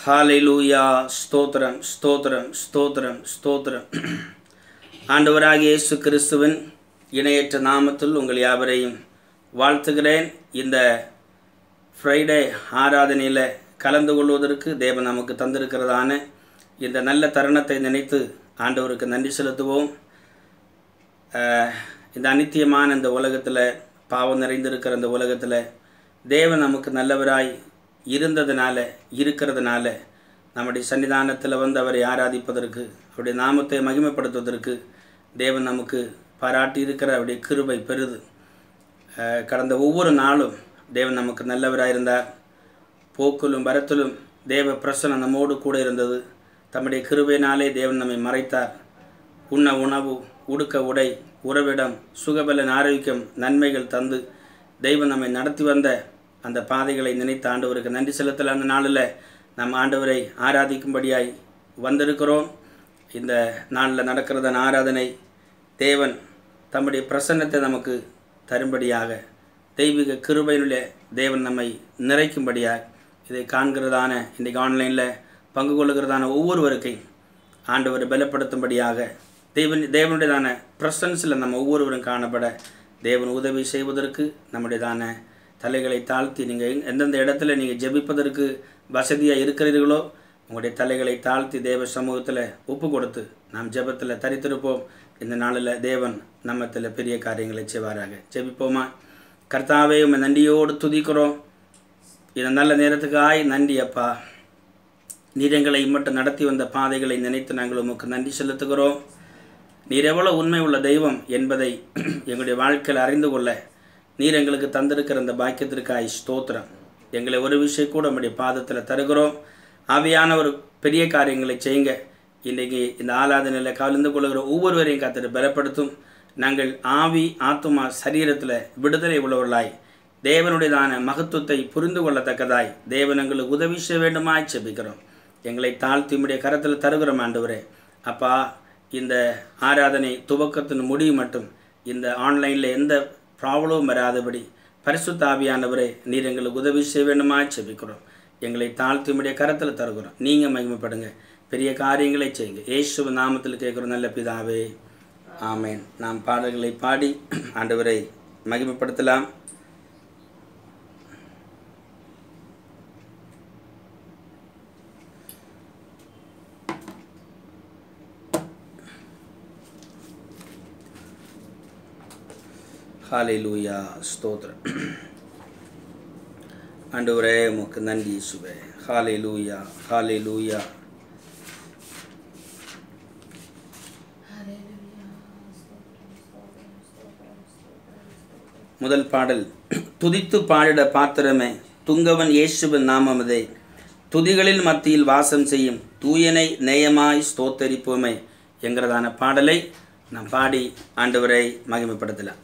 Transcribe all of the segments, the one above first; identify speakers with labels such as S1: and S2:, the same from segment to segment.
S1: ஹalleluya ஸ்தோத்திரம் ஸ்தோத்திரம் ஸ்தோத்திரம் ஸ்தோத்திரம் ஆண்டவராகிய இயேசு கிறிஸ்துவின் இணையற்ற நாமத்தில் உங்கள் யாவரையும் வாழ்த்துகிறேன் இந்த ஃப்ரைடே ஆராதனையில் கலந்து கொள்வதற்கு தேவன் நமக்கு தந்திருக்கிறதான இந்த நல்ல தருணத்தை நினைத்து ஆண்டவருக்கு நன்றி செலுத்துவோம் அஹ், இந்த அனித்தியமான இந்த உலகத்தில் பாவம் நிறைந்திருக்கிற இந்த உலகத்தில் தேவன் நமக்கு நல்லவராய் இருந்ததுனால இருக்கிறதுனால நம்முடைய சன்னிதானத்தில் வந்து அவரை ஆராதிப்பதற்கு அவருடைய நாமத்தை மகிமைப்படுத்துவதற்கு தேவன் நமக்கு பாராட்டி இருக்கிற அவருடைய கிருபை பெரிது அஹ், கடந்த ஒவ்வொரு நாளும் தேவன் நமக்கு நல்லவராக இருந்தார் போக்கிலும் வரத்திலும் தேவ பிரசனம் நம்மோடு கூட இருந்தது தம்முடைய கிருபையினாலே தேவன் நம்மை மறைத்தார் உண்ண உணவு உடுக்க உடை உறவிடம் சுகபலன் ஆரோக்கியம் நன்மைகள் தந்து தெய்வம் நம்மை நடத்தி வந்த அந்த பாதைகளை நினைத்த ஆண்டவருக்கு நன்றி செலுத்தல் அந்த நாளில் நம் ஆண்டவரை ஆராதிக்கும்படியாய் வந்திருக்கிறோம் இந்த நாளில் நடக்கிறதன் ஆராதனை தேவன் தம்முடைய பிரசன்னத்தை நமக்கு தரும்படியாக தெய்வீக கிருபையினுடைய தேவன் நம்மை நிறைக்கும்படியாக இதை காண்கிறதான இன்றைக்கு ஆன்லைனில் பங்கு கொள்ளுகிறதான ஒவ்வொருவருக்கையும் ஆண்டவரை பலப்படுத்தும்படியாக தேவன் தேவனுடையதான ப்ரெசன்ஸில் நம்ம ஒவ்வொருவரும் காணப்பட தேவன் உதவி செய்வதற்கு நம்முடையதான தலைகளை தாழ்த்தி நீங்கள் எந்தெந்த இடத்துல நீங்கள் ஜெபிப்பதற்கு வசதியாக இருக்கிறீர்களோ உங்களுடைய தலைகளை தாழ்த்தி தேவ சமூகத்தில் ஒப்பு கொடுத்து நாம் ஜெபத்தில் தரித்திருப்போம் இந்த நாளில் தேவன் நம்மத்தில் பெரிய காரியங்களை செய்வாராக ஜெபிப்போமா கர்த்தாவே உம்மை நன்றியோடு துதிக்கிறோம் இந்த நல்ல நேரத்துக்காய் நன்றி அப்பா நீர் எங்களை மட்டும் நடத்தி வந்த பாதைகளை நினைத்து நாங்கள் உமக்கு நன்றி செலுத்துகிறோம் நீர் எவ்வளவு உண்மை உள்ள தெய்வம் என்பதை எங்களுடைய வாழ்க்கையில் அறிந்து கொள்ள நீர் எங்களுக்கு தந்திருக்கிற இந்த பாக்கியத்திற்காய் ஸ்தோத்திரம் எங்களை ஒரு விஷயம் கூட நம்முடைய பாதத்தில் தருகிறோம் ஆவியான ஒரு பெரிய காரியங்களை செய்யுங்க இன்றைக்கி இந்த ஆலாதனையில் கலந்து கொள்கிற ஒவ்வொருவரையும் காத்திட்டு பலப்படுத்தும் நாங்கள் ஆவி ஆத்துமா சரீரத்தில் விடுதலை உள்ளவர்களாய் தேவனுடையதான மகத்துவத்தை புரிந்து கொள்ளத்தக்கதாய் தேவன் எங்களுக்கு உதவி செய்ய வேண்டுமாய் செபிக்கிறோம் எங்களை தாழ்த்தி உம்முடைய கரத்தில் தருகிறோம் ஆண்டவரே அப்பா இந்த ஆராதனை துவக்கத்தின் முடிவு மட்டும் இந்த ஆன்லைனில் எந்த ப்ராப்ளமும் வராதபடி பரிசுத்த ஆவியானவரே நீர் எங்களுக்கு உதவி செய்ய வேண்டுமாய் செபிக்கிறோம் எங்களை தாழ்த்தி உம்முடைய கரத்தில் தருகிறோம் நீங்கள் மகிமைப்படுங்க பெரிய காரியங்களை செய்யுங்க இயேசுவ நாமத்தில் கேட்குற நல்ல பிதாவே ஆமேன் நாம் பாடல்களை பாடி ஆண்டவரை மகிமைப்படுத்தலாம் ஹalleluya ஸ்தோத்திரம் ஆண்டவரே உமக்கு நன்றி சுவே ஹalleluya ஹalleluya முதல் பாடல் துதித்து பாடிட பாத்திரமே துங்கவன் இயேசுவின் நாமமதே துதிகளில் மத்தியில் வாசம் செய்யும் தூயனை நேயமாய் ஸ்தோத்தரிப்போமே என்கிறதான பாடலை நாம் பாடி ஆண்டவரை மகிமைப்படுத்தலாம்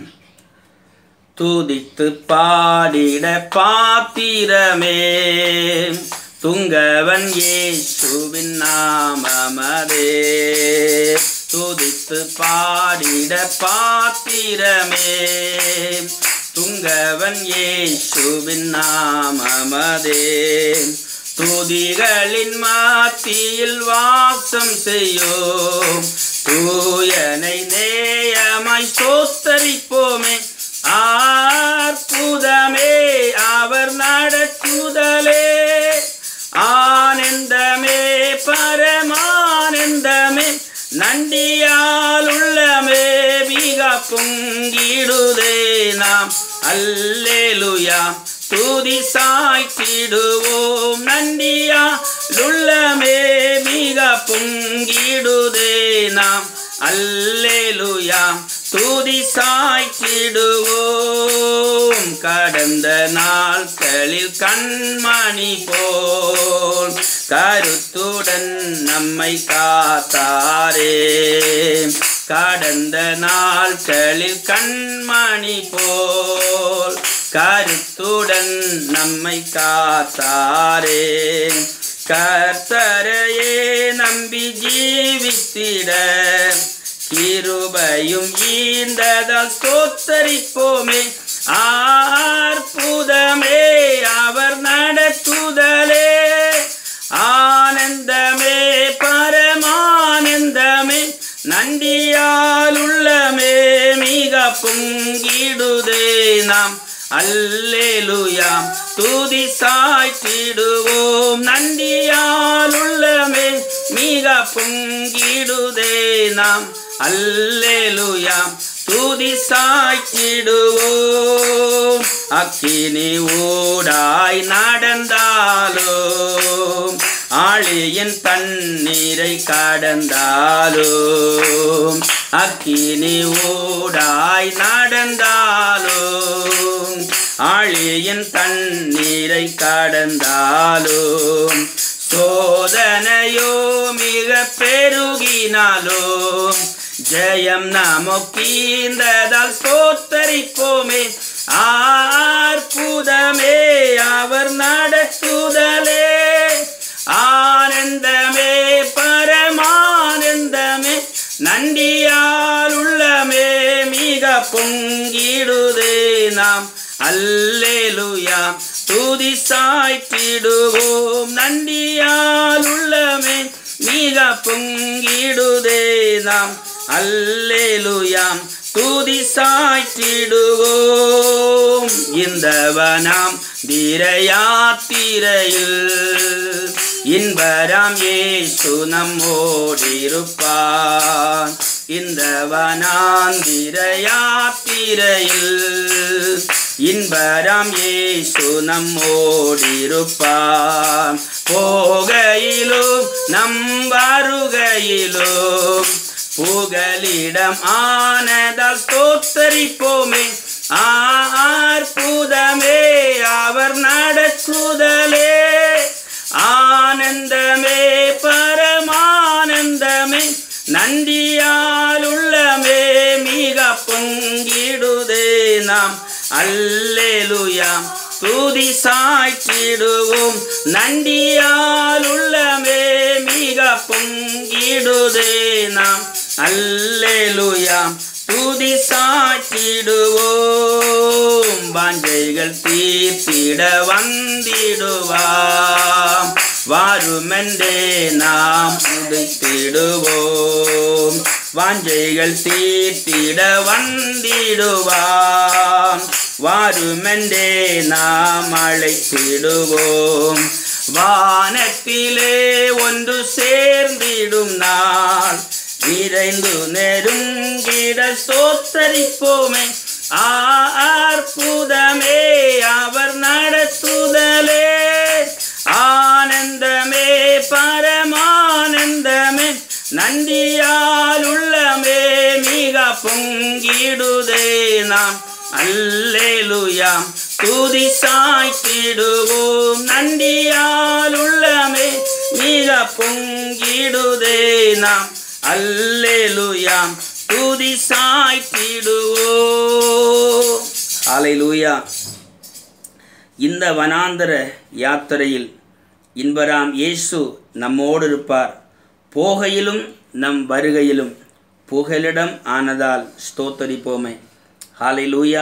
S1: துதித்து பாடிட பாத்திரமே துங்கவன் இயேசுவின் நாமமதே துதித்து பாடிட பாத்திரமே துங்கவன் இயேசுவின் நாமமதே துதிகளின் மாத்தியில் வாசம் செய்யோம் தூயனை நேயமாய் ஸ்தோத்தரிப்போமே அற்புதமே அவர் நடத்துதலே ஆனந்தமே பரமானந்தமே நண்டியால் உள்ளமே மிக பொங்கிடுதே நாம் அல்லேலுயா துதி சாய்த்திடுவோம் நண்டியா லுள்ளமே மிக பொங்கிடுதே நாம் அல்லேலுயா துதி சாய்த்திடுவோம் கடந்த நாட்களில் கண்மணி போல் கருத்துடன் நம்மை காத்தாரே கடந்த நாட்களில் கண்மணி போல் கருத்துடன் நம்மை காத்தாரே கர்த்தரையே நம்பி ஜீவித்திட கிருபையும் ஈந்ததால் ஸ்தோத்தரிப்போமே அற்புதமே அவர் நடத்துதலே பொங்கிடுதே நாம் அல்லேலுயாம் துதி சாய்த்திடுவோம் நன்றியால் உள்ளமே மிக பொங்கிடுதே நாம் அல்லேலுயாம் துதி சாய்த்திடுவோம் அக்கினி ஊடாய் நடந்தாலும் ஆழியின் தண்ணீரை கடந்தாலும் அக்கினி ஊடாய் நடந்தாலும் ஆழியின் தண்ணீரை கடந்தாலும் சோதனையோ மிக பெருகினாலும் ஜெயம் நமக்கீந்ததால் ஸ்தோத்தரிப்போமே ஆர்ப்புதமே அவர் நடத்துதலே ஆனந்தமே பரமானந்தமே நன்றியால் உள்ளமே மிக பொங்கிடுதே நாம் அல்லேலுயா துதி சாய்த்திடுவோம் நன்றியால் உள்ளமே மிக பொங்கிடுதே நாம் அல்லேலுயாம் துதி சாய்த்திடுவோம் இந்தவனாம் திரையாத்திரையில் இன்பராம் ஏசு நம்மோடிருப்பான் இந்தவனாந்திர யாத்திரையில் இன்பராம் ஏசு நம்மோடிருப்பான் போகையிலும் நம் வருகையிலும் புகலிடம் ஆனதால் ஸ்தோத்தரிப்போமே ஆர்ப்புதமே அவர் நடக்குதலே ஆனந்தமே பரமானந்தமே நன்றியால் உள்ளமே மிக பொங்கிடுதே நாம் அல்லேலுயாம் துதி சாய்த்திடுவோம் நன்றியால் உள்ளமே மிக பொங்கிடுதே நாம் அல்லேலுயாம் துதி சாய்த்திடுவோம் வாஞ்சைகள் தீர்த்திட வந்திடுவாம் வாருமென்றே நாம் உதைத்திடுவோம் வாஞ்சைகள் தீர்த்திட வந்திடுவாம் வாருமென்றே நாம் அழைத்திடுவோம் வானத்திலே ஒன்று சேர்ந்திடும் நாள் விரைந்து நெருங்கிட சோத்தரிப்போமே அற்புதமே அவர் நடத்துதலே ஆனந்தமே பரமானந்தமே நன்றியால் உள்ளமே மிக பொங்கிடுதே நாம் அல்லேலுயாம் துதி சாய்த்திடுவோம் நன்றியால் உள்ளமே மிக பொங்கிடுதே நாம் அல்லேலுயாம் துதி சாய்த்திடுவோம் அலைலூயா இந்த வனாந்தர யாத்திரையில் இன்பராம் இயேசு நம்மோடு இருப்பார் போகையிலும் நம் வருகையிலும் புகலிடம் ஆனதால் ஸ்தோத்தரிப்போமே ஹாலை லூயா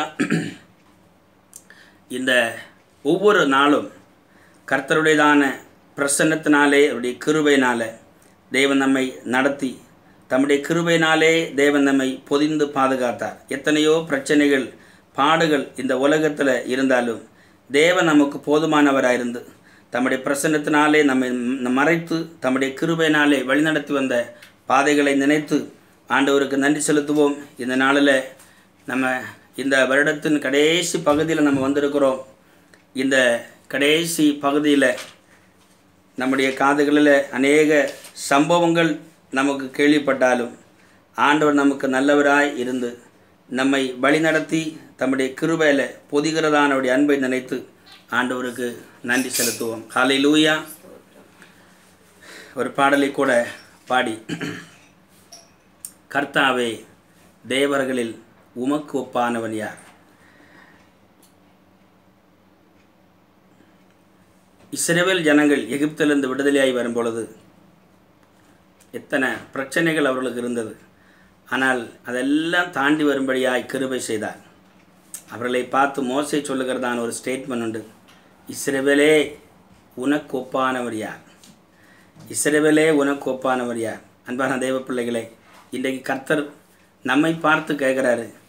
S1: இந்த ஒவ்வொரு நாளும் கர்த்தருடையதான பிரசன்னத்தினாலே அவருடைய கிருபையினாலே தேவன் நம்மை நடத்தி தம்முடைய கிருபையினாலே தேவன் நம்மை பொதிந்து பாதுகாத்தார் எத்தனையோ பிரச்சனைகள் பாடுகள் இந்த உலகத்தில் இருந்தாலும் தேவன் நமக்கு போதுமானவராயிருந்து தம்முடைய பிரசன்னத்தினாலே நம்மை ம- மறைத்து தம்முடைய கிருபையினாலே வழிநடத்தி வந்த பாதைகளை நினைத்து ஆண்டவருக்கு நன்றி செலுத்துவோம் இந்த நாளில் நம்ம இந்த வருடத்தின் கடைசி பகுதியில் நம்ம வந்திருக்கிறோம் இந்த கடைசி பகுதியில் நம்முடைய காதுகளில் அநேக சம்பவங்கள் நமக்கு கேள்விப்பட்டாலும் ஆண்டவர் நமக்கு நல்லவராய் இருந்து நம்மை வழிநடத்தி தம்முடைய கிருபையில் பொதிகிறதானவருடைய அன்பை நினைத்து ஆண்டவருக்கு நன்றி செலுத்துவோம் காலை லூயா ஒரு பாடலை கூட பாடி கர்த்தாவே தேவர்களில் உமக்கு ஒப்பானவன் யார் இஸ்ரவேல் ஜனங்கள் எகிப்திலிருந்து விடுதலையாகி வரும்பொழுது எத்தனை பிரச்சனைகள் அவர்களுக்கு இருந்தது ஆனால் அதெல்லாம் தாண்டி வரும்படியாய் கிருபை செய்தார் அவர்களை பார்த்து மோசை சொல்லுகிறதான ஒரு ஸ்டேட்மெண்ட் உண்டு இஸ்ரவேலே உனக்கு ஒப்பானவர் யார் இஸ்ரவேலே உனக்கு ஒப்பானவர் யார் அன்பான தெய்வ பிள்ளைகளே இன்றைக்கு கர்த்தர் நம்மை பார்த்து கேட்குறாரு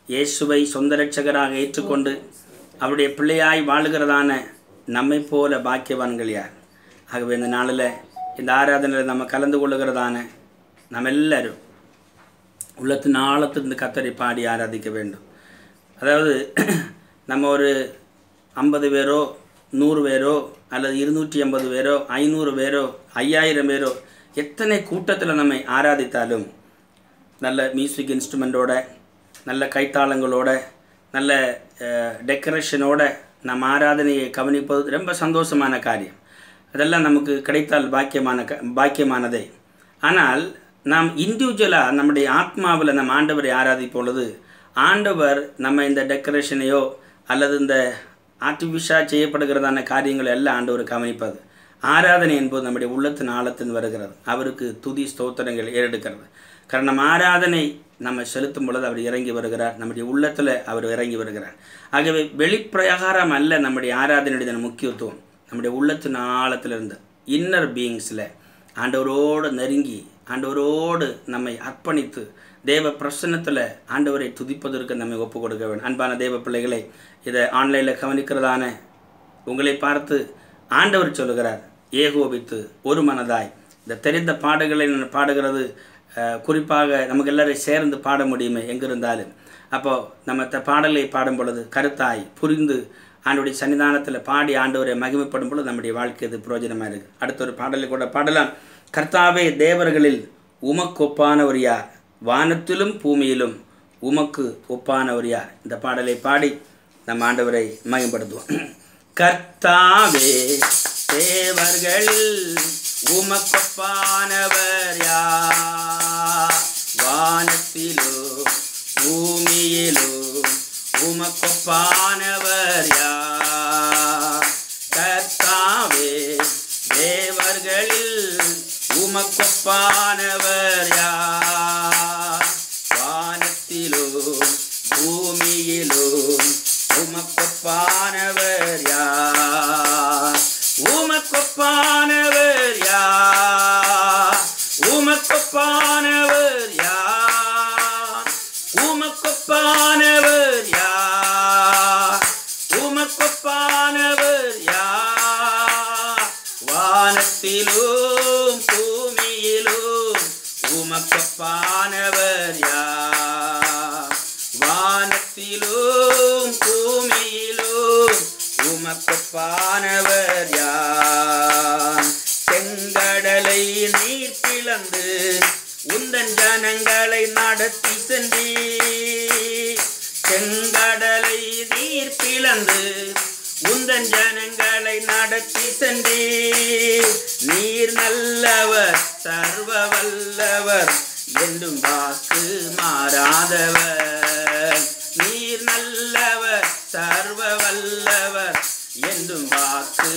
S1: இயேசுவை சொந்த ரட்சகராக ஏற்றுக்கொண்டு அவருடைய பிள்ளையாய் வாழுகிறதான நம்மை போல பாக்கியவான்கள் யார் ஆகவே இந்த நாளில் இந்த ஆராதனையில் நம்ம கலந்து கொள்ளுகிறதான நம்ம எல்லாரும் உள்ளத்தின் ஆழத்திலிருந்து கத்தரை பாடி ஆராதிக்க வேண்டும் அதாவது நம்ம ஒரு ஐம்பது பேரோ நூறு பேரோ அல்லது இருநூற்றி ஐம்பது பேரோ ஐநூறு பேரோ ஐயாயிரம் பேரோ எத்தனை கூட்டத்தில் நம்மை ஆராதித்தாலும் நல்ல மியூசிக் இன்ஸ்ட்ருமெண்ட்டோட நல்ல கைத்தாளங்களோட நல்ல டெக்கரேஷனோட நம்ம ஆராதனையை கவனிப்பது ரொம்ப சந்தோஷமான காரியம் அதெல்லாம் நமக்கு கிடைத்தால் பாக்கியமான க பாக்கியமானதே ஆனால் நாம் இண்டிவிஜுவலாக நம்முடைய ஆத்மாவில் நம்ம ஆண்டவரை ஆராதிக்கும் பொழுது ஆண்டவர் நம்ம இந்த டெக்கரேஷனையோ அல்லது இந்த ஆர்டிஃபிஷியலாக செய்யப்படுகிறதான காரியங்களை எல்லாம் ஆண்டவர் கவனிப்பது ஆராதனை என்பது நம்முடைய உள்ளத்தின் ஆழத்தின் வருகிறது அவருக்கு துதி ஸ்தோத்திரங்கள் ஏறெடுக்கிறது காரணம் ஆராதனை நம்ம செலுத்தும் பொழுது அவர் இறங்கி வருகிறார் நம்முடைய உள்ளத்தில் அவர் இறங்கி வருகிறார் ஆகவே வெளிப்பிரகாரம் அல்ல நம்முடைய ஆராதனையுடைய முக்கியத்துவம் நம்முடைய உள்ளத்தின் ஆழத்திலிருந்து இன்னர் பீயிங்ஸில் ஆண்டவரோடு நெருங்கி ஆண்டவரோடு நம்மை அர்ப்பணித்து தேவ பிரசன்னத்தில் ஆண்டவரை துதிப்பதற்கு நம்மை ஒப்பு கொடுக்க வேண்டும் அன்பான தேவ பிள்ளைகளை இதை ஆன்லைனில் கவனிக்கிறதான உங்களை பார்த்து ஆண்டவர் சொல்லுகிறார் ஏகோபித்து ஒரு மனதாய் இந்த தெரிந்த பாடல்களை நான் பாடுகிறது அஹ், குறிப்பாக நமக்கு எல்லாரையும் சேர்ந்து பாட முடியுமே எங்கிருந்தாலும் அப்போது நம்ம த பாடலை பாடும் பொழுது கருத்தாய் புரிந்து ஆண்டவருடைய சன்னிதானத்தில் பாடி ஆண்டவரை மகிமைப்படும் பொழுது நம்முடைய வாழ்க்கை இது பிரயோஜனமாக இருக்குது அடுத்த ஒரு பாடலை கூட பாடலாம் கர்த்தாவே தேவர்களில் உமக்கு ஒப்பானவர் யார் வானத்திலும் பூமியிலும் உமக்கு ஒப்பானவர் யார் இந்த பாடலை பாடி நம்ம ஆண்டவரை மகிமைப்படுத்துவோம் கர்த்தாவே தேவர்களில் உமக்கொப்பானவர் யார் வானத்திலோ பூமியிலோ உமக்கொப்பானவர் யார் கர்த்தாவே தேவர்களில் உமக்கொப்பானவர் யார் வானத்திலோ பூமியிலோ உமக்கொப்பானவர் யார் உமக்கொப்பானவர் யார் உமக்கொப்பானவர் யார் உமக்கொப்பானவர் யார் உமக்கொப்பானவர் யார் வானத்திலும் பூமியிலும் உமக்கொப்பானவர் யார் வானத்திலும் பூமியிலும் உமக்கொப்பானவர் யார் செங்கடலை நீர் பிளந்து உந்தன் ஜனங்களை நடத்தி சென்றீ செங்கடலை நீர் பிளந்து உந்தன் ஜனங்களை நடத்தி சென்றீ நீர் நல்லவர் சர்வ வல்லவர் என்றும் வாக்கு மாறாதவர் நீர் நல்லவர் சர்வ வல்லவர் என்றும் வாக்கு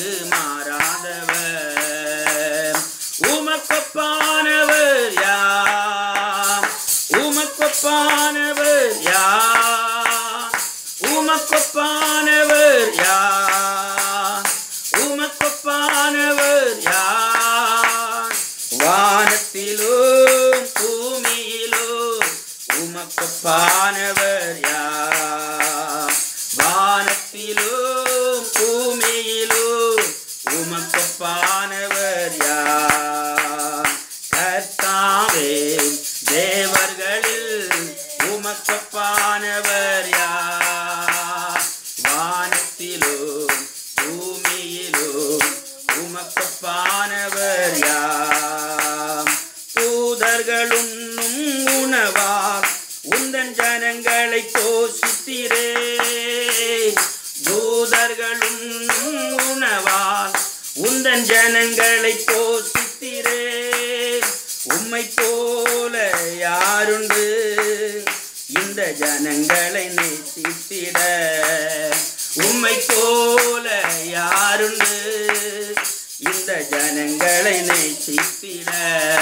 S1: மாறாதவர் உமக்கொப்பானவர் யார் உமக்கொப்பானவர் யார் உமக்கொப்பானவர் யார் உமக்கொப்பானவர் யார் வானத்திலும் பூமியிலும் உமக்கொப்பானவர் யார் வானத்திலும் பூமியிலும் உமக்கொப்பானவர் யார் கர்த்தாவே தேவர்களில் உமக்கொப்பானவர் யார் வானத்திலும் பூமியிலும் உமக்கொப்பானவர் யார் தூதர்களுண்ணும் உணவார் உந்தன் ஜனங்களை போஷித்திரே தூதர்களுண்ணும் உணவார் உந்தன் ஜனங்களை போஷித்திரே உம்மை போல யாருண்டு இந்த ஜனங்களை நேசித்திட உம்மை போல யாருண்டு இந்த ஜனங்களை நேசித்திட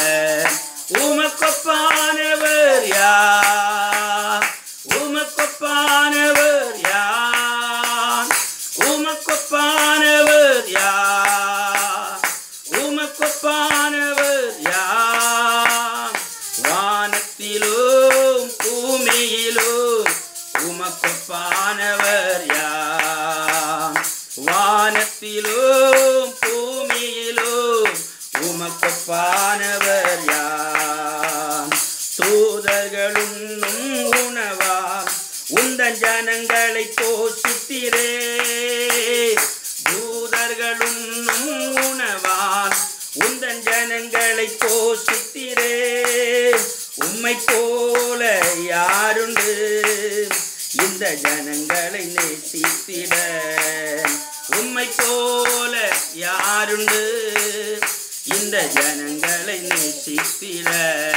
S1: உமக்கொப்பானவர் யார் உமக்கொப்பானவர் யார் உமக்கொப்பானவர் யார் உமக்கொப்பானவர் யார் வானத்திலும் பூமியிலும் உந்தன் ஜனங்களை போஷித்திரே உம்மை போல யாருண்டு இந்த ஜனங்களை நேசித்திட உம்மை போல யாருண்டு இந்த ஜனங்களை நேசித்திட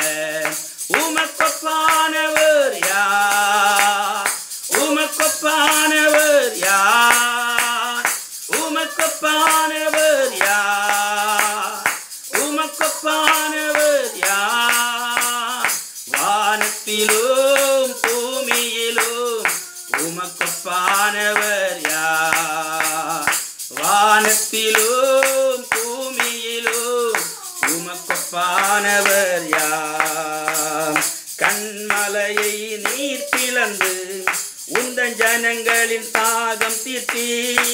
S1: உமக்கொப்பானவர் யார் உமக்கொப்பானவர் யார் உமக்கொப்பானவர் யார் உமக்கொப்பானவர் யார் வானத்திலும் பூமியிலும் உமக்கொப்பானவர் யார் வானத்திலும் பூமியிலும் உமக்கொப்பானவர் யார் கண்மலையை நீர் பிளந்து உந்தன் ஜனங்களின் தாகம் தீர்த்தி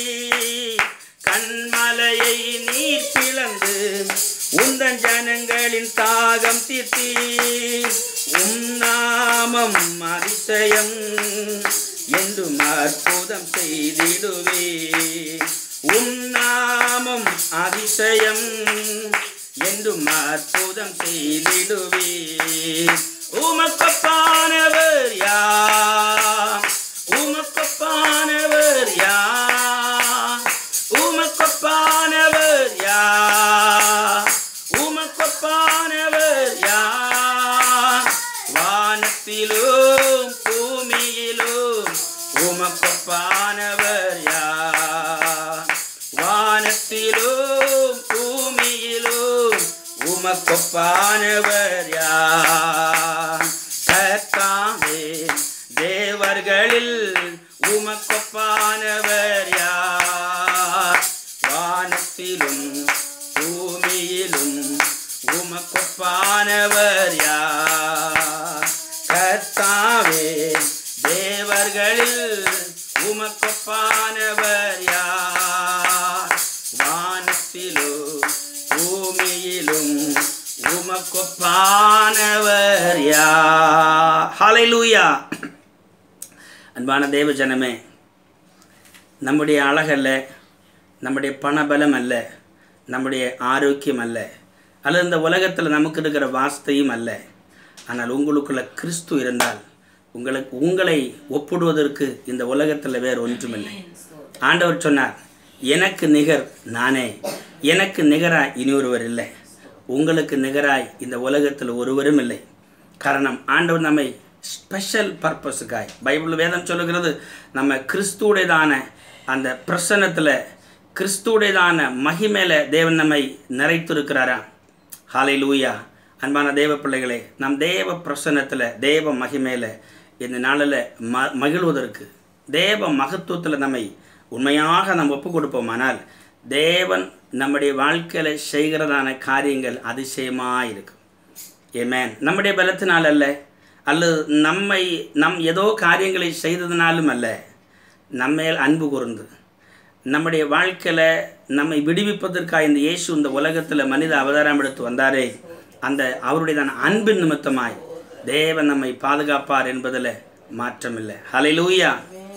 S1: கண்மலையை நீர் பிளந்து உந்தன் ஜனங்களின் தாகம் தீர்த்தி உம் நாமம் அதிசயம் என்றும் அற்புதம் செய்திடுவே உம் நாமம் அதிசயம் என்றும் அற்புதம் செய்திடுவே உமக்கப்பானவர் யார் உமக்கப்பானவர் யார் உமக்கப்பானவர் யார் உமக்கப்பானவர் யார் வானத்திலும் பூமியிலும் உமக்கப்பானவர் யார் வானத்திலும் பூமியிலும் உமக்கொப்பானவர் யார் கர்த்தாவே தேவர்களில் உமக்கொப்பானவர் யார் வானத்திலும் பூமியிலும் உமக்கொப்பானவர் யார் கர்த்தாவே தேவர்களில் உமக்கொப்பானவர் யார் வானத்திலும் பூமியிலும் உமக்கொப்பானவர் யார் ஹalleluya அன்பான தேவ ஜனமே நம்முடைய அழகல்ல நம்முடைய பணபலம் அல்ல நம்முடைய ஆரோக்கியம் அல்ல அல்லது இந்த உலகத்தில் நமக்கு இருக்கிற வாஸ்தையும் அல்ல ஆனால் உங்களுக்குள்ள கிறிஸ்து இருந்தால் உங்களுக்கு உங்களை ஒப்பிடுவதற்கு இந்த உலகத்தில் வேறு ஒன்றுமில்லை ஆண்டவர் சொன்னார் எனக்கு நிகர் நானே எனக்கு நிகராய் இனி ஒருவர் இல்லை உங்களுக்கு நிகராய் இந்த உலகத்தில் ஒருவரும் இல்லை காரணம் ஆண்டவர் நம்மை ஸ்பெஷல் பர்பஸுக்காய் பைபிள் வேதம் சொல்லுகிறது நம்ம கிறிஸ்துவுடையதான அந்த பிரசன்னத்தில் கிறிஸ்துவுடையதான மகிமேல தேவன் நம்மை நிறைத்திருக்கிறாரா ஹாலை லூயா அன்பான தேவ பிள்ளைகளே நம் தேவ பிரசன்னத்தில் தேவ மகிமேல இந்த நாளில் ம மகிழ்வதற்கு தேவ மகத்துவத்தில் நம்மை உண்மையாக நாம் ஒப்பு கொடுப்போமானால் தேவன் நம்முடைய வாழ்க்கையில் செய்கிறதான காரியங்கள் அதிசயமாக இருக்கும் ஏமேன் நம்முடைய பலத்தினால் அல்ல அல்லது நம்மை நம் ஏதோ காரியங்களை செய்ததினாலும் அல்ல நம்மேல் அன்பு கூர்ந்து நம்முடைய வாழ்க்கையில் நம்மை விடுவிப்பதற்காக இந்த இயேசு இந்த உலகத்தில் மனித அவதாரம் எடுத்து வந்தாரே அந்த அவருடையதான அன்பின் நிமித்தமாய் தேவன் நம்மை பாதுகாப்பார் என்பதில் மாற்றமில்லை ஹalleluya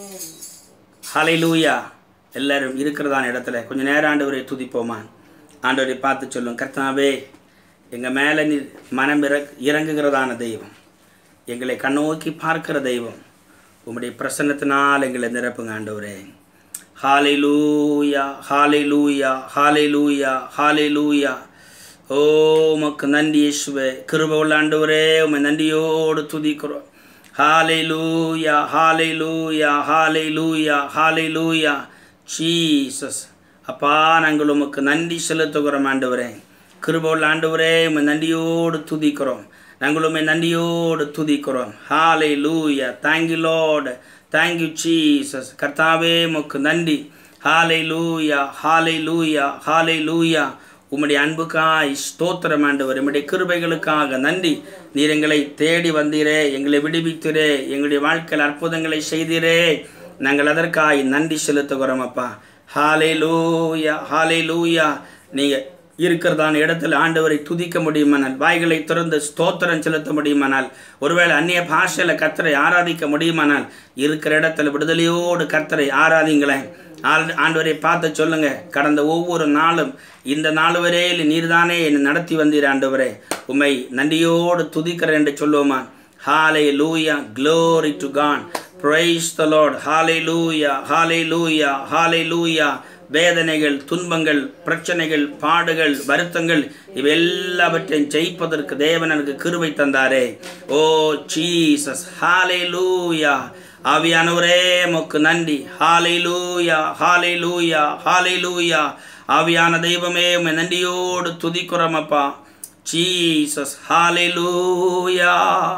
S1: ஹalleluya எல்லாரும் இருக்கிறதான இடத்துல கொஞ்சம் நேரம் ஆண்டவரை துதிப்போமா ஆண்டவரை பார்த்து சொல்லும் கர்த்தாவே எங்கள் மேலே நீர் மனம் இற இறங்குகிறதான தெய்வம் எங்களை கண்ணோக்கி பார்க்கிற தெய்வம் உம்முடைய பிரசன்னத்தினால் எங்களை நிரப்புங்க ஆண்டவரே ஹாலை லூயா ஹாலை லூயா ஹாலை லூயா ஹாலை லூயா ஓ உமக்கு நன்றி இயேசுவே கிருப உள்ள ஆண்டவரே உமை நன்றியோடு துதிக்கிறோம் ஹாலை லூயா ஹாலை லூயா ஹாலை லூயா ஹாலை லூயா ஜீசஸ் அப்பா நாங்கள் உமக்கு நன்றி செலுத்துகிறோம் ஆண்டவரே கிருபவுள்ள ஆண்டவரே உமை நன்றியோடு துதிக்கிறோம் நாங்கள் உண்மை நன்றியோடு துதிக்கிறோம் ஹாலை லூயா தேங்க்யூ லார்டு தேங்க்யூ ஜீசஸ் கர்த்தாவே உமக்கு நன்றி ஹாலை லூயா ஹாலை லூயா ஹாலை லூயா உம்முடைய அன்புக்காய் ஸ்தோத்திரம் ஆண்டவர் உம்முடைய கிருபைகளுக்காக நன்றி நீர் எங்களை தேடி வந்தீரே எங்களை விடுவித்தீரே எங்களுடைய வாழ்க்கையில் அற்புதங்களை செய்தீரே நாங்கள் அதற்காய் நன்றி செலுத்துகிறோம் அப்பா ஹாலை லூயா ஹாலை லூயா நீங்கள் இருக்கிறதான இடத்துல ஆண்டவரை துதிக்க முடியுமானால் வாய்களை திறந்து ஸ்தோத்திரம் செலுத்த முடியுமானால் ஒருவேளை அந்நிய பாஷையில் கர்த்தரை ஆராதிக்க முடியுமானால் இருக்கிற இடத்துல விடுதலையோடு கர்த்தரை ஆராதிங்களேன் ஆள்- ஆண்டவரை பார்த்து சொல்லுங்க கடந்த ஒவ்வொரு நாளும் இந்த நாள் வரையில் நீர்தானே என்னை நடத்தி வந்தீர் ஆண்டவரே உம்மை நன்றியோடு துதிக்கிறேன் என்று சொல்லுவோமா hallelujah glory to God praise the Lord hallelujah hallelujah ஹாலே லூயா வேதனைகள் துன்பங்கள் பிரச்சனைகள் பாடுகள் வருத்தங்கள் இவை எல்லாவற்றையும் ஜெயிப்பதற்கு தேவன் எனக்கு கிருபை தந்தாரே ஓ ஜீசஸ் ஹாலே லூயா ஆவியானவரே மொக்கு நன்றி ஹாலை லூயா ஹாலை லூயா ஹாலை லூயா ஆவியான தெய்வமே உம்மை நன்றியோடு துதிக்கிறோம் அப்பா ஜீசஸ் ஹாலை லூயா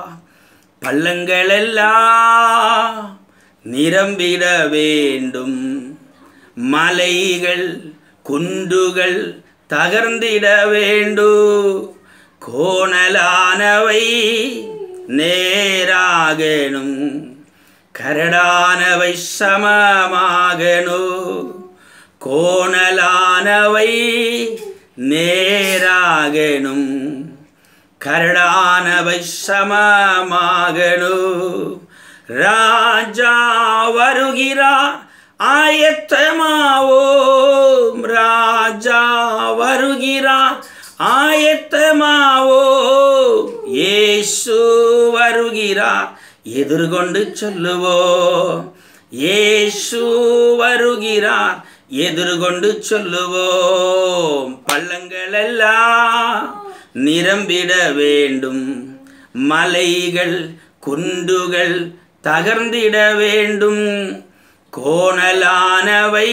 S1: பள்ளங்களெல்லாம் நிரம்பிட வேண்டும் மலைகள் குன்றுகள் தகர்ந்திட வேண்டும் கோணலானவை நேராகணும் கரடானவை சமமாகணும் கோணலானவை நேராகணும் கரடானவை சமமாகணும் ராஜா வருகிறார் ஆயத்தமாவோம் ராஜா வருகிறார் ஆயத்தமாவோம் இயேசு வருகிறார் எதிர்கொண்டு சொல்லுவோம் இயேசு வருகிறார் எதிர்கொண்டு சொல்லுவோம் பள்ளங்களெல்லாம் நிரம்பிட வேண்டும் மலைகள் குன்றுகள் தகர்ந்திட வேண்டும் கோணலானவை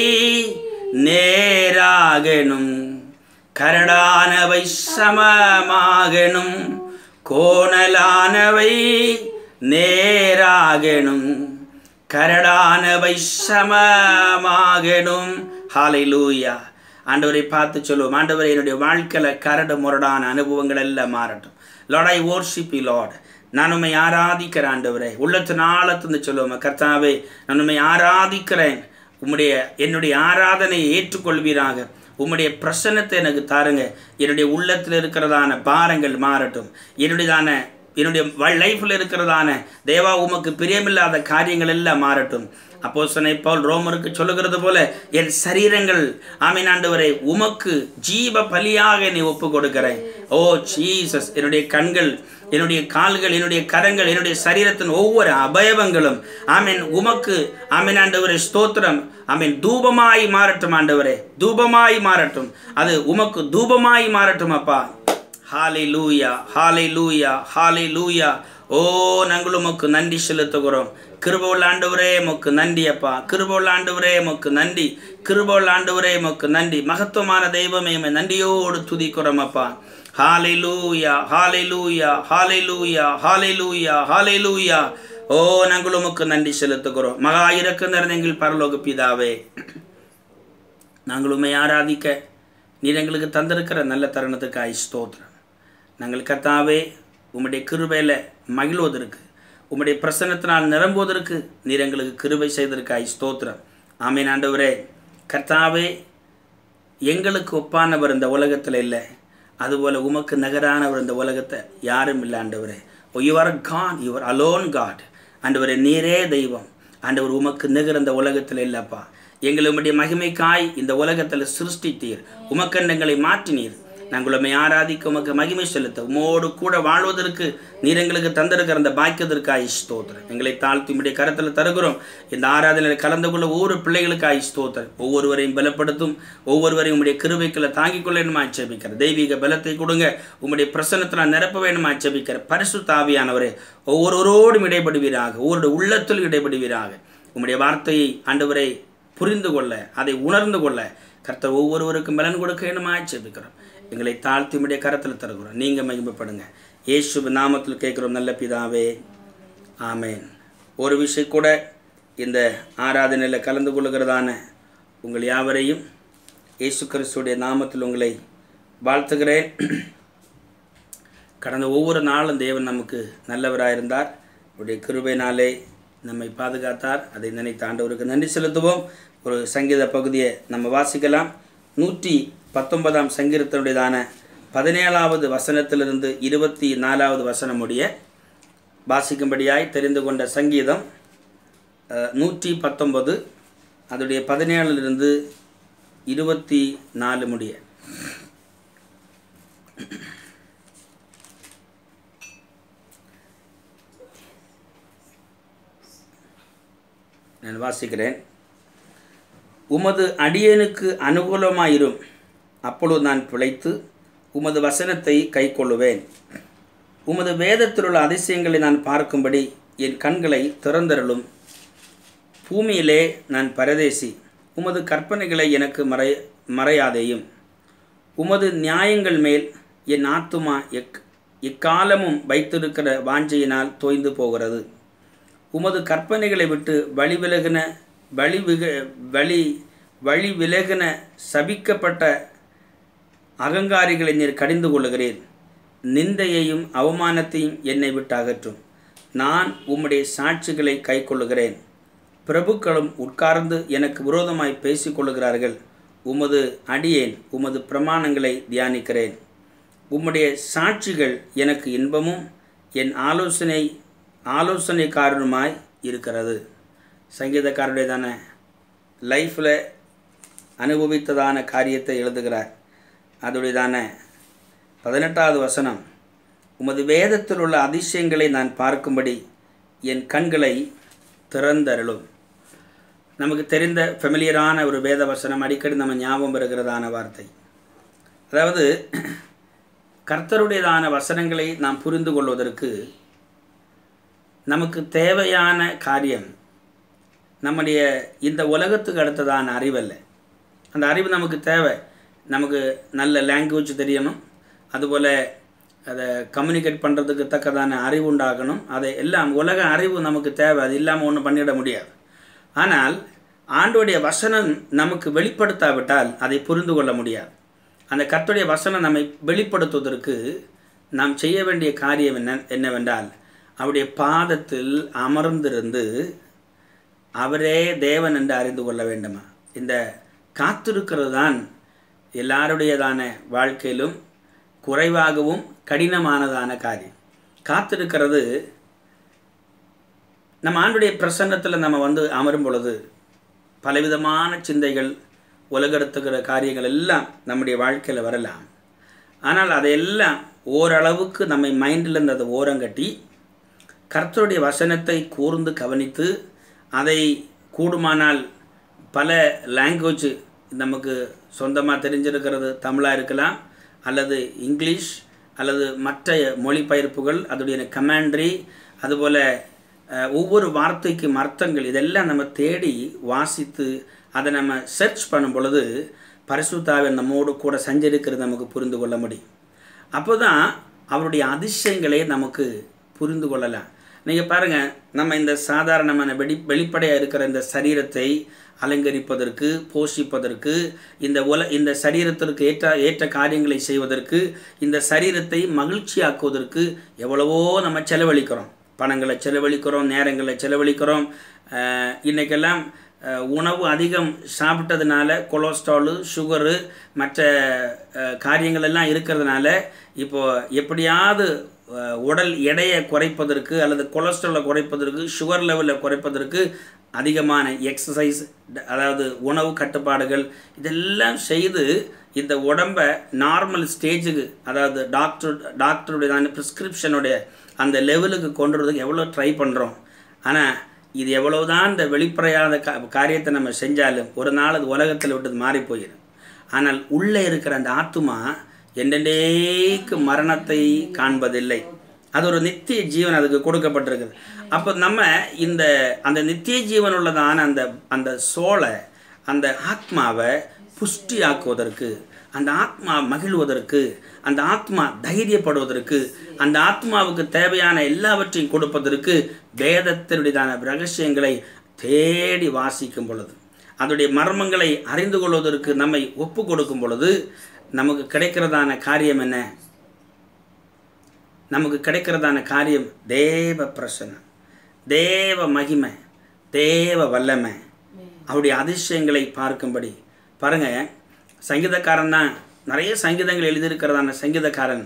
S1: நேராகணும் கரடானவை சமமாகணும் கோணலானவை நேராகணும் கரடானவை சமமாகணும் ஹாலை லூயா ஆண்டவரை பார்த்து சொல்லுவோம் ஆண்டவரை என்னுடைய வாழ்க்கையில் கரடு முரடான அனுபவங்கள் எல்லாம் மாறட்டும் Lord I worship you Lord நான் உண்மை ஆராதிக்கிறேன் ஆண்டவரே உள்ளத்தின் ஆழத்துன்னு சொல்லுவோம் கர்த்தாவே நான் உண்மை ஆராதிக்கிறேன் உம்முடைய என்னுடைய ஆராதனையை ஏற்றுக்கொள்வீராக உம்முடைய பிரசன்னத்தை எனக்கு தாருங்க என்னுடைய உள்ளத்தில் இருக்கிறதான பாரங்கள் மாறட்டும் என்னுடையதான என்னுடைய லைஃப்பில் இருக்கிறதான தேவா உமக்கு பிரியமில்லாத காரியங்கள் எல்லாம் மாறட்டும் அப்போ பவுல் ரோமருக்கு சொல்லுகிறது போல என் சரீரங்கள் ஆமீன் ஆண்டவரை உமக்கு ஜீவ பலியாக நீ ஒப்பு கொடுக்கிறேன் ஓ ஜீசஸ் என்னுடைய கண்கள் என்னுடைய கால்கள் என்னுடைய கரங்கள் என்னுடைய சரீரத்தின் ஒவ்வொரு அவயவங்களும் ஆமீன் உமக்கு ஆமீன் ஆண்டவரே ஸ்தோத்திரம் ஆமீன் தூபமாய் மாறட்டும் ஆண்டவரே தூபமாய் மாறட்டும் அது உமக்கு தூபமாய் மாறட்டும் அப்பா ஹாலை லூயா ஹாலை லூயா ஹாலை லூயா ஓ நாங்கள் உமக்கு நன்றி செலுத்துகிறோம் கிருபவுள்ள ஆண்டவரே மொக்கு நன்றி அப்பா கிருபவுள்ள ஆண்டவரே மொக்கு நன்றி கிருபவுள்ள ஆண்டவரே மொக்கு நன்றி மகத்துவமான தெய்வமே உம்மை நன்றியோடு துதிக்கிறோம் அப்பா ஹாலை லூயா ஹாலை லூயா ஹாலை லூயா ஹாலை லூயா ஹாலை லூயா ஓ நாங்கள் உமக்கு நன்றி செலுத்துகிறோம் மகா இறக்கு நிறைந்த எங்கள் பரலோக பிதாவே நாங்கள் உண்மை ஆராதிக்க நீர் எங்களுக்கு தந்திருக்கிற நல்ல தருணத்துக்காய் ஸ்தோத்திரம் நாங்கள் கர்த்தாவே உம்முடைய கிருபையில் மகிழ்வதற்கு உம்முடைய பிரசன்னத்தினால் நிரம்புவதற்கு நீர் எங்களுக்கு கிருபை செய்ததற்காய் ஸ்தோத்திரம் ஆமீன் ஆண்டவரே கர்த்தாவே எங்களுக்கு ஒப்பானவர் இந்த உலகத்தில் இல்லை அதுபோல் உமக்கு நகரானவர் இந்த உலகத்தை யாரும் இல்லை ஆண்டவரே O your God your alone God ஆண்டவரே நீரே தெய்வம் ஆண்டவர் உமக்கு நிகர் இந்த உலகத்தில் இல்லைப்பா எங்களை உம்முடைய மகிமைக்காய் இந்த உலகத்தில் சிருஷ்டித்தீர் உமக்கண்டங்களை மாற்றினீர் நாங்கள் உண்மை ஆராதிக்க உமக்கு மகிமை செலுத்த உமோடு கூட வாழ்வதற்கு நீர் எங்களுக்கு தந்திருக்கிற அந்த பாக்கியதற்காய் ஸ்தோத்திரம் எங்களை தாழ்த்தி உம்முடைய கரத்தில் தருகிறோம் இந்த ஆராதனையில் கலந்து கொள்ள ஒவ்வொரு பிள்ளைகளுக்காய் ஸ்தோத்திரம் ஒவ்வொருவரையும் பலப்படுத்தும் ஒவ்வொருவரையும் உம்முடைய கிருபைக்குள்ள தாங்கிக் கொள்ள வேணுமா ஆட்சேபிக்கிற தெய்வீக பலத்தை கொடுங்க உம்முடைய பிரசன்னத்தில் நிரப்ப வேணுமா ஆட்சேபிக்கிற பரிசு தாவியானவரே ஒவ்வொருவரோடும் இடைப்படுவீராக ஒவ்வொரு உள்ளத்தில் இடைப்படுவீராக உம்முடைய வார்த்தையை ஆண்டவரை புரிந்து கொள்ள அதை உணர்ந்து கொள்ள கர்த்தர் ஒவ்வொருவருக்கும் பலன் கொடுக்க வேணுமா ஆட்சேபிக்கிறோம் எங்களை தாழ்த்தி உம்முடைய கரத்தில் தருகிறோம் நீங்கள் மகிமைப்படுங்க இயேசு நாமத்தில் கேட்குறோம் நல்ல பிதாவே ஆமேன் ஒரு விஷயம் கூட இந்த ஆராதனையில் கலந்து கொள்கிறதான உங்கள் யாவரையும் இயேசு கிறிஸ்துடைய நாமத்தில் உங்களை வாழ்த்துகிறேன் கடந்த ஒவ்வொரு நாளும் தேவன் நமக்கு நல்லவராக இருந்தார் அவருடைய கிருபையினாலே நம்மை பாதுகாத்தார் அதை நினைத்த ஆண்டவருக்கு நன்றி செலுத்துவோம் ஒரு சங்கீத பகுதியை நம்ம வாசிக்கலாம் நூற்றி பத்தொன்பதாம் சங்கீதத்தினுடையதான பதினேழாவது வசனத்திலிருந்து இருபத்தி நாலாவது வசனம் முடிய வாசிக்கும்படியாய் தெரிந்து கொண்ட சங்கீதம் அஹ், நூற்றி பத்தொன்பது அதோடைய பதினேழுலிருந்து இருபத்தி நாலு முடிய நான் வாசிக்கிறேன் உமது அடியேனுக்கு அனுகூலமாயிரும் அப்பொழுது நான் பிழைத்து உமது வசனத்தை கைக்கொள்ளுவேன் உமது வேதத்திலுள்ள அதிசயங்களை நான் பார்க்கும்படி என் கண்களை திறந்தருளும் பூமியிலே நான் பரதேசி உமது கற்பனைகளை எனக்கு மறை மறையாதேயும் உமது நியாயங்கள் மேல் என் ஆத்துமா எக் எக்காலமும் வைத்திருக்கிற வாஞ்சையினால் தோய்ந்து போகிறது உமது கற்பனைகளை விட்டு வழி விலகின வழி விக வழி வழி விலகின சபிக்கப்பட்ட அகங்காரிகளை நீர் கடிந்து கொள்ளுகிறீர் நிந்தையையும் அவமானத்தையும் என்னை விட்டு அகற்றும் நான் உம்முடைய சாட்சிகளை கைக்கொள்ளுகிறேன் பிரபுக்களும் உட்கார்ந்து எனக்கு விரோதமாய் பேசிக் கொள்ளுகிறார்கள் உமது அடியேன் உமது பிரமாணங்களை தியானிக்கிறேன் உம்முடைய சாட்சிகள் எனக்கு இன்பமும் என் ஆலோசனை ஆலோசனைக்காரனுமாய் இருக்கிறது சங்கீதக்காரருடையதான லைஃப்பில் அனுபவித்ததான காரியத்தை எழுதுகிறார் அதுடையதான பதினெட்டாவது வசனம் உமது வேதத்தில் உள்ள அதிசயங்களை நான் பார்க்கும்படி என் கண்களை திறந்தருளும் நமக்கு தெரிந்த ஃபெமிலியரான ஒரு வேத வசனம் அடிக்கடி நம்ம ஞாபகம் வருகிறதான வார்த்தை அதாவது கர்த்தருடையதான வசனங்களை நாம் புரிந்து கொள்வதற்கு நமக்கு தேவையான காரியம் நம்முடைய இந்த உலகத்துக்கு அடுத்ததான அறிவல்ல அந்த அறிவு நமக்கு தேவை நமக்கு நல்ல லாங்குவேஜ் தெரியணும் அதுபோல் அதை கம்யூனிகேட் பண்ணுறதுக்கு தக்கதான அறிவு உண்டாகணும் அதை எல்லாம் உலக அறிவு நமக்கு தேவை அது இல்லாமல் ஒன்றும் பண்ணிட முடியாது ஆனால் ஆண்டோடைய வசனம் நமக்கு வெளிப்படுத்தாவிட்டால் அதை புரிந்து கொள்ள முடியாது அந்த கர்த்தருடைய வசனம் நம்மை வெளிப்படுத்துவதற்கு நாம் செய்ய வேண்டிய காரியம் என்ன என்னவென்றால் அவருடைய பாதத்தில் அமர்ந்திருந்து அவரே தேவன் என்று அறிந்து கொள்ள வேண்டுமா இந்த காத்திருக்கிறது தான் எல்லாருடையதான வாழ்க்கையிலும் குறைவாகவும் கடினமானதான காரியம் காத்திருக்கிறது நம்ம ஆண்டுடைய பிரசன்னத்தில் நம்ம வந்து அமரும் பொழுது பலவிதமான சிந்தைகள் உலகெடுத்துக்கிற காரியங்கள் எல்லாம் நம்முடைய வாழ்க்கையில் வரலாம் ஆனால் அதையெல்லாம் ஓரளவுக்கு நம்மை மைண்டில் அதை ஓரங்கட்டி கர்த்தருடைய வசனத்தை கூர்ந்து கவனித்து அதை கூடுமானால் பல லாங்குவேஜ் நமக்கு சொந்தமாக தெரிஞ்சிருக்கிறது தமிழாக இருக்கலாம் அல்லது இங்கிலீஷ் அல்லது மற்ற மொழிபெயர்ப்புகள் அதோடைய கமாண்ட்ரி அதுபோல் அஹ், ஒவ்வொரு வார்த்தைக்கும் அர்த்தங்கள் இதெல்லாம் நம்ம தேடி வாசித்து அதை நம்ம சர்ச் பண்ணும் பொழுது பரிசுத்தாவை நம்மோடு கூட சஞ்சரிக்கிறது நமக்கு புரிந்து கொள்ள முடியும் அப்போ தான் அவருடைய அதிசயங்களை நமக்கு புரிந்து கொள்ளலாம் நீங்கள் பாருங்கள் நம்ம இந்த சாதாரணமான வெளி வெளிப்படையாக இருக்கிற இந்த சரீரத்தை அலங்கரிப்பதற்கு போஷிப்பதற்கு இந்த உல இந்த சரீரத்திற்கு ஏற்ற ஏற்ற காரியங்களை செய்வதற்கு இந்த சரீரத்தை மகிழ்ச்சியாக்குவதற்கு எவ்வளவோ நம்ம செலவழிக்கிறோம் பணங்களை செலவழிக்கிறோம் நேரங்களை செலவழிக்கிறோம் அஹ், இன்னைக்கெல்லாம் அஹ், உணவு அதிகம் சாப்பிட்டதுனால கொலஸ்ட்ராலு சுகரு மற்ற அஹ், காரியங்கள் எல்லாம் இருக்கிறதுனால இப்போ எப்படியாவது அஹ், உடல் எடையை குறைப்பதற்கு அல்லது கொலஸ்ட்ராலை குறைப்பதற்கு சுகர் லெவலை குறைப்பதற்கு அதிகமான எக்ஸசைஸ் அதாவது உணவு கட்டுப்பாடுகள் இதெல்லாம் செய்து இந்த உடம்பை நார்மல் ஸ்டேஜுக்கு அதாவது டாக்டர் டாக்டருடைய ப்ரிஸ்கிரிப்ஷனுடைய அந்த லெவலுக்கு கொண்டு வரதுக்கு எவ்வளோ ட்ரை பண்ணுறோம் ஆனால் இது எவ்வளவுதான் இந்த வெளிப்படையாத கா காரியத்தை நம்ம செஞ்சாலும் ஒரு நாள் அது உலகத்தில் விட்டது மாறி போயிடும் ஆனால் உள்ளே இருக்கிற அந்த ஆத்துமா என்றெண்டேக்கு மரணத்தை காண்பதில்லை அது ஒரு நித்திய ஜீவன் அதுக்கு கொடுக்கப்பட்டிருக்குது அப்போ நம்ம இந்த அந்த நித்திய ஜீவன் உள்ளதான அந்த அந்த சோலை அந்த ஆத்மாவை புஷ்டியாக்குவதற்கு அந்த ஆத்மா மகிழ்வதற்கு அந்த ஆத்மா தைரியப்படுவதற்கு அந்த ஆத்மாவுக்கு தேவையான எல்லாவற்றையும் கொடுப்பதற்கு வேதத்தினுடையதான ரகசியங்களை தேடி வாசிக்கும் பொழுது அதனுடைய மர்மங்களை அறிந்து கொள்வதற்கு நம்மை ஒப்பு கொடுக்கும் பொழுது நமக்கு கிடைக்கிறதான காரியம் என்ன நமக்கு கிடைக்கிறதான காரியம் தேவ பிரசன்னம் தேவ மகிமை தேவ வல்லமை அவருடைய அதிசயங்களை பார்க்கும்படி பாருங்க சங்கீதக்காரன் தான் நிறைய சங்கீதங்கள் எழுதியிருக்கிறதான சங்கீதக்காரன்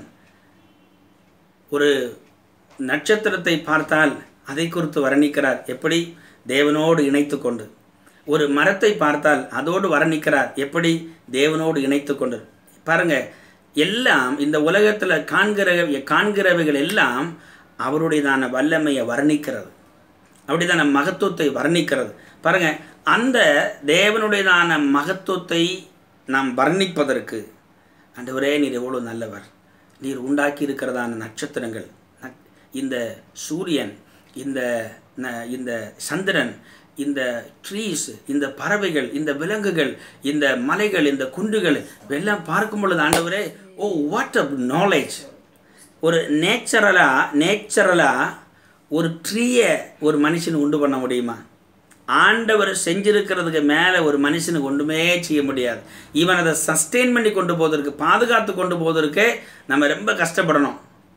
S1: ஒரு நட்சத்திரத்தை பார்த்தால் அதை குறித்து வர்ணிக்கிறார் எப்படி தேவனோடு இணைத்து கொண்டு ஒரு மரத்தை பார்த்தால் அதோடு வர்ணிக்கிறார் எப்படி தேவனோடு இணைத்து கொண்டு பாருங்க எல்லாம் இந்த உலகத்தில் காண்கிற காண்கிறவைகள் எல்லாம் அவருடையதான வல்லமையை வர்ணிக்கிறது அப்படிதான மகத்துவத்தை வர்ணிக்கிறது பாருங்க அந்த தேவனுடையதான மகத்துவத்தை நாம் வர்ணிப்பதற்கு ஆண்டவரே நீர் எவ்வளோ நல்லவர் நீர் உண்டாக்கி இருக்கிறதான நட்சத்திரங்கள் ந- இந்த சூரியன் இந்த ந- இந்த சந்திரன் இந்த ட்ரீஸ் இந்த பறவைகள் இந்த விலங்குகள் இந்த மலைகள் இந்த குன்றுகள் எல்லாம் பார்க்கும் பொழுது ஆண்டவரே ஓ வாட் அ நாலேஜ் ஒரு நேச்சுரலாக நேச்சுரலாக ஒரு ட்ரீயை ஒரு மனுஷன் உண்டு பண்ண முடியுமா ஆண்டவர் செஞ்சிருக்கிறதுக்கு மேலே ஒரு மனுஷனுக்கு ஒன்றுமே செய்ய முடியாது ஈவன் அதை சஸ்டெயின் பண்ணி கொண்டு போவதற்கு பாதுகாத்து கொண்டு போவதற்கே நம்ம ரொம்ப கஷ்டப்படணும்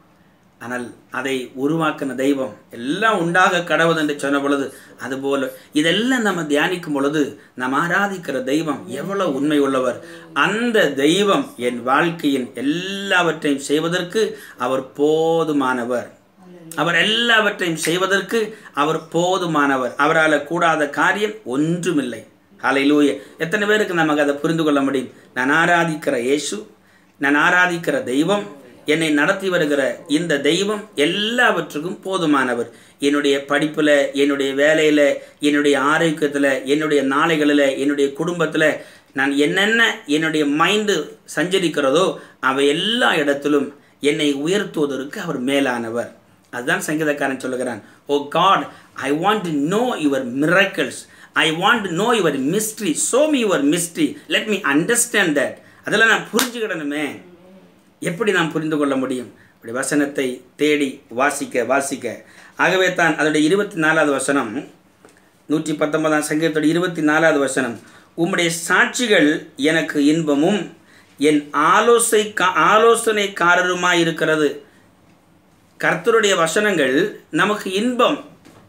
S1: ஆனால் அதை உருவாக்கின தெய்வம் எல்லாம் உண்டாக கடவுள் என்று சொன்ன பொழுது அதுபோல இதெல்லாம் நம்ம தியானிக்கும் பொழுது நாம் ஆராதிக்கிற தெய்வம் எவ்வளவு உண்மை உள்ளவர் அந்த தெய்வம் என் வாழ்க்கையின் எல்லாவற்றையும் செய்வதற்கு அவர் போதுமானவர் அவர் எல்லாவற்றையும் செய்வதற்கு அவர் போதுமானவர் அவரால் கூடாத காரியம் ஒன்றுமில்லை ஹalleluya எத்தனை பேருக்கு நமக்கு அதை புரிந்து கொள்ள முடியும் நான் ஆராதிக்கிற இயேசு நான் ஆராதிக்கிற தெய்வம் என்னை நடத்தி வருகிற இந்த தெய்வம் எல்லாவற்றுக்கும் போதுமானவர் என்னுடைய படிப்பில் என்னுடைய வேலையில் என்னுடைய ஆரோக்கியத்தில் என்னுடைய நாளைகளில் என்னுடைய குடும்பத்தில் நான் என்னென்ன என்னுடைய மைண்டு சஞ்சரிக்கிறதோ அவை எல்லா இடத்திலும் என்னை உயர்த்துவதற்கு அவர் மேலானவர் அதுதான் சங்கீதக்காரன் சொல்லுகிறான் O God I want to know your miracles I want to know your mystery show me your mystery let me understand that அதெல்லாம் நான் புரிஞ்சுக்கிடணுமே எப்படி நாம் புரிந்து கொள்ள முடியும் அப்படி வசனத்தை தேடி வாசிக்க வாசிக்க ஆகவே தான் அதோடைய இருபத்தி நாலாவது வசனம் நூற்றி பத்தொன்பதாம் சங்கீதத்தோட இருபத்தி நாலாவது வசனம் உம்முடைய சாட்சிகள் எனக்கு இன்பமும் என் ஆலோசை ஆலோசனைக்காரருமாய் இருக்கிறது கர்த்தருடைய வசனங்கள் நமக்கு இன்பம்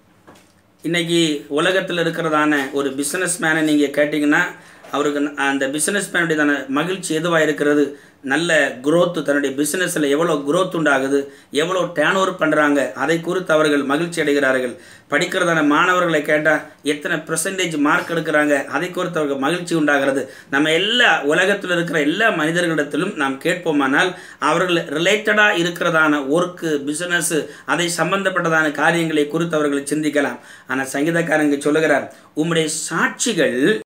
S1: இன்னைக்கு உலகத்தில் இருக்கிறதான ஒரு பிஸ்னஸ் மேனை நீங்கள் கேட்டிங்கன்னா அவருக்கு ந- அந்த பிஸ்னஸ் மேனுடையதான மகிழ்ச்சி எதுவாக இருக்கிறது நல்ல growth தன்னுடைய பிஸ்னஸில் எவ்வளோ growth உண்டாகுது எவ்வளோ டேன் ஓவர் பண்ணுறாங்க அதை குறித்து அவர்கள் மகிழ்ச்சி அடைகிறார்கள் படிக்கிறதான மாணவர்களை கேட்டால் எத்தனை பெர்சன்டேஜ் மார்க் எடுக்கிறாங்க அதை குறித்து அவர்கள் மகிழ்ச்சி உண்டாகிறது நம்ம எல்லா உலகத்தில் இருக்கிற எல்லா மனிதர்களிடத்திலும் நாம் கேட்போமானால் அவர்கள் ரிலேட்டடாக இருக்கிறதான ஒர்க்கு பிஸ்னஸ் அதை சம்பந்தப்பட்டதான காரியங்களை குறித்து அவர்கள் சிந்திக்கலாம் ஆனால் சங்கீதக்காரங்க சொல்லுகிறார் உம்முடைய சாட்சிகள்